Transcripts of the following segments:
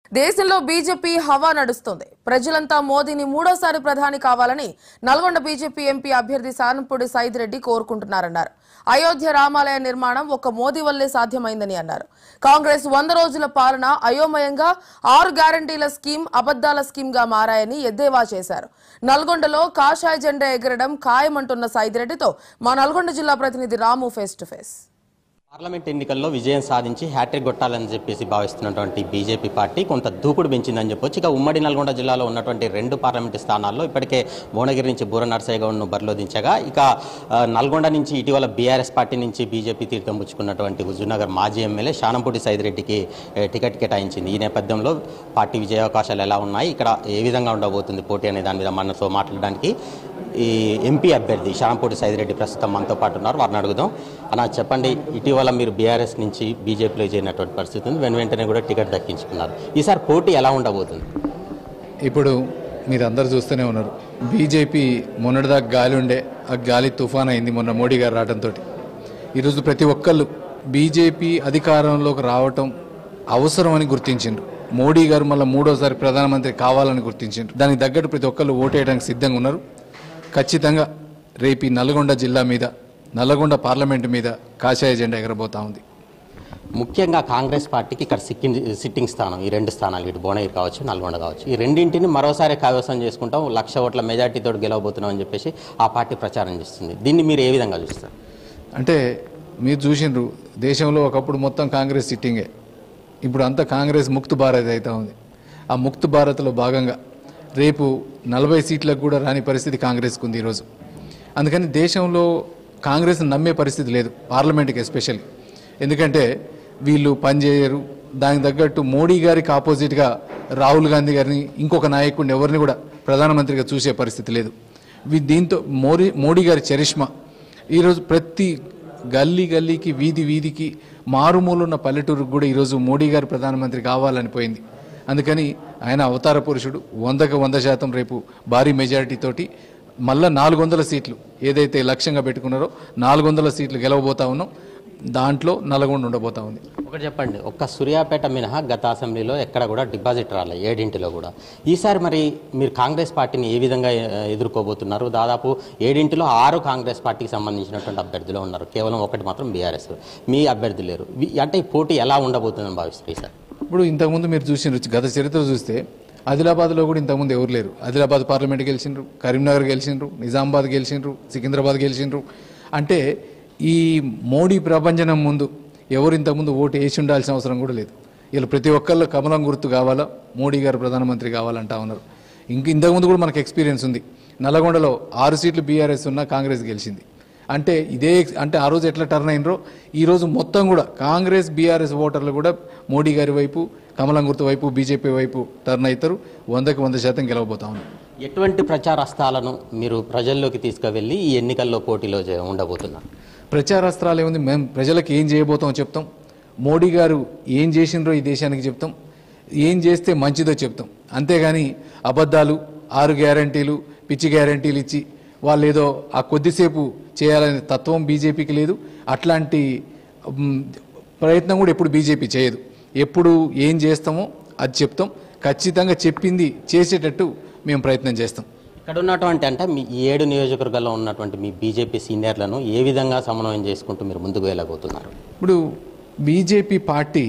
దేశంలో బీజేపీ హవా నడుస్తుంది ప్రజలంతా మోదీని మూడోసారి ప్రధాని కావాలని నల్గొండ బీజేపీ ఎంపీ అభ్యర్థి సానంపూడి సైద్ రెడ్డి కోరుకుంటున్నారన్నారు అయోధ్య రామాలయ నిర్మాణం ఒక్క మోదీ వల్లే సాధ్యమైందని అన్నారు కాంగ్రెస్ వంద రోజుల పాలన అయోమయంగా ఆరు గ్యారంటీల స్కీమ్ అబద్దాల స్కీమ్ గా మారాయని ఎద్దేవా చేశారు నల్గొండలో కాషాయ జెండా ఎగరడం ఖాయమంటున్న సైద్ రెడ్డితో మా నల్గొండ జిల్లా ప్రతినిధి Ramu face to face parliament ఎన్నికల్లో విజయం సాధించి హ్యాట్రిక్ కొట్టాలని చెప్పేసి భావిస్తున్నటువంటి బీజేపీ పార్టీ కొంత దూకుడు పెంచిందని చెప్పొచ్చు ఇక ఉమ్మడి నల్గొండ జిల్లాలో ఉన్నటువంటి రెండు పార్లమెంటు స్థానాల్లో ఇప్పటికే భువనగిరి నుంచి బూర నర్సయ్య గౌడ్ను బరిలో దించగా ఇక ఆ, నల్గొండ నుంచి ఇటీవల బీఆర్ఎస్ పార్టీ నుంచి బీజేపీ తీర్థం పుచ్చుకున్నటువంటి హుజూర్నగర్ మాజీ ఎమ్మెల్యే షానంపూడి సైదిరెడ్డికి ఏ, టికెట్ కేటాయించింది ఈ నేపథ్యంలో పార్టీ విజయావకాశాలు ఎలా ఉన్నాయి ఇక్కడ ఏ విధంగా ఉండబోతుంది పోటీ అనే దాని మీద మనతో మాట్లాడడానికి ఈ ఎంపీ అభ్యర్థి షానంపూడి సైదిరెడ్డి ప్రస్తుతం మనతో పాటు ఉన్నారు వారిని అడుగుదాం అన్న చెప్పండి ఇటీవల మీరు బీఆర్ఎస్ నుంచి బీజేపీలో చేరినటువంటి పరిస్థితి ఉంది వెను వెంటనే కూడా టికెట్ దక్కించుకున్నారు ఈసారి పోటీ ఎలా ఉండబోతుంది ఇప్పుడు మీరు అందరు చూస్తూనే ఉన్నారు బీజేపీ మొన్నటిదాకా గాలి ఉండే ఆ గాలి తుఫాన్ అయింది మొన్న మోడీ గారు రావడంతో ఈరోజు ప్రతి ఒక్కళ్ళు బీజేపీ అధికారంలోకి రావటం అవసరం అని గుర్తించిండ్రు మోడీ గారు మళ్ళీ మూడోసారి ప్రధానమంత్రి కావాలని గుర్తించిండ్రు దానికి తగ్గట్టు ప్రతి ఒక్కళ్ళు ఓటేయడానికి సిద్ధంగా ఉన్నారు ఖచ్చితంగా రేపు ఈ నల్గొండ జిల్లా మీద నల్గొండ పార్లమెంటు మీద కాషాయ జెండా ఎగరబోతా ఉంది ముఖ్యంగా కాంగ్రెస్ పార్టీకి ఇక్కడ సిక్కింగ్ సిట్టింగ్ స్థానం ఈ రెండు స్థానాలు ఇటు భువనగిరి కావచ్చు నల్గొండ కావచ్చు ఈ రెండింటిని మరోసారి కైవసం చేసుకుంటాం లక్ష ఓట్ల మెజార్టీతో గెలవబోతున్నాం అని చెప్పేసి ఆ పార్టీ ప్రచారం చేస్తుంది దీన్ని మీరు ఏ విధంగా చూస్తారు అంటే మీరు చూసిండ్రు దేశంలో ఒకప్పుడు మొత్తం కాంగ్రెస్ సిట్టింగే ఇప్పుడు అంతా కాంగ్రెస్ ముక్త్ భారత్ అవుతా ఉంది ఆ ముక్త్ భారత్లో భాగంగా రేపు నలభై సీట్లకు కూడా రాని పరిస్థితి కాంగ్రెస్కు ఉంది ఈరోజు అందుకని దేశంలో కాంగ్రెస్ని నమ్మే పరిస్థితి లేదు పార్లమెంట్కి ఎస్పెషల్లీ ఎందుకంటే వీళ్ళు పనిచేయరు దానికి తగ్గట్టు మోడీ గారికి ఆపోజిట్గా రాహుల్ గాంధీ గారిని ఇంకొక నాయకుడిని ఎవరిని కూడా ప్రధానమంత్రిగా చూసే పరిస్థితి లేదు వీ- దీంతో మోడీ మోడీ గారి చరిష్మా ఈరోజు ప్రతి గల్లీ గల్లీకి వీధి వీధికి మారుమూల ఉన్న పల్లెటూరుకు కూడా ఈరోజు మోడీ గారు ప్రధానమంత్రి కావాలని పోయింది అందుకని ఆయన అవతార పురుషుడు వందకు వంద శాతం రేపు భారీ మెజారిటీ తోటి మళ్ళా నాలుగు వందల సీట్లు ఏదైతే లక్ష్యంగా పెట్టుకున్నారో నాలుగు వందల సీట్లు గెలవబోతా ఉన్నాం దాంట్లో నల్గొండ ఉండబోతా ఉంది ఒకటి చెప్పండి ఒక్క సూర్యాపేట మినహా గత అసెంబ్లీలో ఎక్కడ కూడా డిపాజిట్ రాలేదు ఏడింటిలో కూడా ఈసారి మరి మీరు కాంగ్రెస్ పార్టీని ఏ విధంగా ఆ, ఎదుర్కోబోతున్నారు దాదాపు ఏడింటిలో ఆరు కాంగ్రెస్ పార్టీకి సంబంధించినటువంటి అభ్యర్థులు ఉన్నారు కేవలం ఒకటి మాత్రం బీఆర్ఎస్ మీ అభ్యర్థి లేరు వి- అంటే ఈ పోటీ ఎలా ఉండబోతుందని భావిస్తారు ఈసారి ఇప్పుడు ఇంతకుముందు మీరు చూసిండ్రు గత చరిత్ర చూస్తే ఆదిలాబాద్లో కూడా ఇంతకుముందు ఎవరు లేరు ఆదిలాబాద్ పార్లమెంట్ గెలిచిండ్రు కరీంనగర్ గెలిచిండ్రు నిజామాబాద్ గెలిచిండ్రు సికింద్రాబాద్ గెలిచిండ్రు అంటే ఈ మోడీ ప్రభంజనం ముందు ఎవరు ఇంతకుముందు ఓటు వేసి ఉండాల్సిన అవసరం కూడా లేదు వీళ్ళు ప్రతి ఒక్కళ్ళు కమలం గుర్తు కావాలా మోడీ గారు ప్రధానమంత్రి కావాలంటా ఉన్నారు ఇంక ఇంతకుముందు కూడా మనకు ఎక్స్పీరియన్స్ ఉంది నల్లగొండలో ఆరు సీట్లు బీఆర్ఎస్ ఉన్న కాంగ్రెస్ గెలిచింది అంటే ఇదే అంటే ఆ రోజు ఎట్లా టర్న్ అయినరో ఈ రోజు మొత్తం కూడా కాంగ్రెస్ బీఆర్ఎస్ ఓటర్లు కూడా మోడీ గారి వైపు కమలం గుర్తు వైపు బీజేపీ వైపు టర్న్ అవుతారు వందకి వంద శాతం గెలవబోతా ఉన్నారు ఎటువంటి ప్రచారాస్తాలను మీరు ప్రజల్లోకి తీసుకువెళ్ళి ఈ ఎన్నికల్లో పోటీలో చే- ఉండబోతున్నారు ప్రచారాస్త్రాలు ఏముంది మేము ప్రజలకు ఏం చేయబోతామో చెప్తాం మోడీ గారు ఏం చేసిండ్రో ఈ దేశానికి చెప్తాం ఏం చేస్తే మంచిదో చెప్తాం అంతేగాని అబద్ధాలు ఆరు గ్యారంటీలు పిచ్చి గ్యారంటీలు ఇచ్చి వాళ్ళు ఏదో ఆ కొద్దిసేపు చేయాలనే తత్వం బీజేపీకి లేదు అట్లాంటి మ్, ప్రయత్నం కూడా ఎప్పుడు బీజేపీ చేయదు ఎప్పుడు ఏం చేస్తామో అది చెప్తాం ఖచ్చితంగా చెప్పింది చేసేటట్టు మేము ప్రయత్నం చేస్తాం ఇక్కడ ఉన్నటువంటి అంటే మీ ఈ ఏడు నియోజకవర్గాల్లో ఉన్నటువంటి మీ బీజేపీ సీనియర్లను ఏ విధంగా సమన్వయం చేసుకుంటూ మీరు ముందుకు వెళ్ళబోతున్నారు ఇప్పుడు బీజేపీ పార్టీ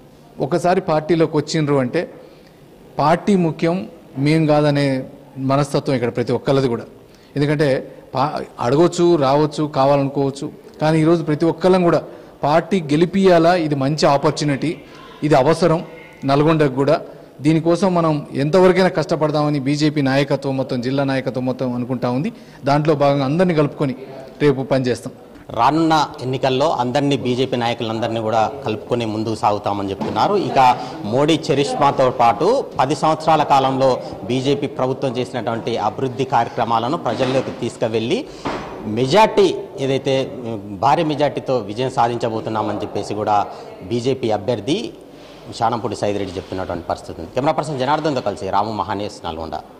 ఒకసారి పార్టీలోకి వచ్చిండ్రు అంటే పార్టీ ముఖ్యం మేం కాదనే మనస్తత్వం ఇక్కడ ప్రతి ఒక్కళ్ళది కూడా ఎందుకంటే పా అడగొచ్చు రావచ్చు కావాలనుకోవచ్చు కానీ ఈరోజు ప్రతి ఒక్కళ్ళం కూడా పార్టీ గెలిపియాలా ఇది మంచి ఆపర్చునిటీ ఇది అవసరం నల్గొండకు కూడా దీనికోసం మనం ఎంతవరకైనా కష్టపడదామని బీజేపీ నాయకత్వం మొత్తం జిల్లా నాయకత్వం మొత్తం అనుకుంటా ఉంది దాంట్లో భాగంగా అందరినీ కలుపుకొని రేపు పనిచేస్తాం రానున్న ఎన్నికల్లో అందరినీ బీజేపీ నాయకులందరినీ కూడా కలుపుకొని ముందుకు సాగుతామని చెప్తున్నారు ఇక మోడీ చరిష్మాతో పాటు పది సంవత్సరాల కాలంలో బీజేపీ ప్రభుత్వం చేసినటువంటి అభివృద్ధి కార్యక్రమాలను ప్రజల్లోకి తీసుకువెళ్ళి మెజార్టీ ఏదైతే ఉమ్, భారీ మెజార్టీతో విజయం సాధించబోతున్నామని చెప్పేసి కూడా బీజేపీ అభ్యర్థి శానంపూడి సైదిరెడ్డి చెప్తున్నటువంటి పరిస్థితి ఉంది కెమెరా పర్సన్ జనార్దన్తో కలిసి రాము మహానేస్ నల్గొండ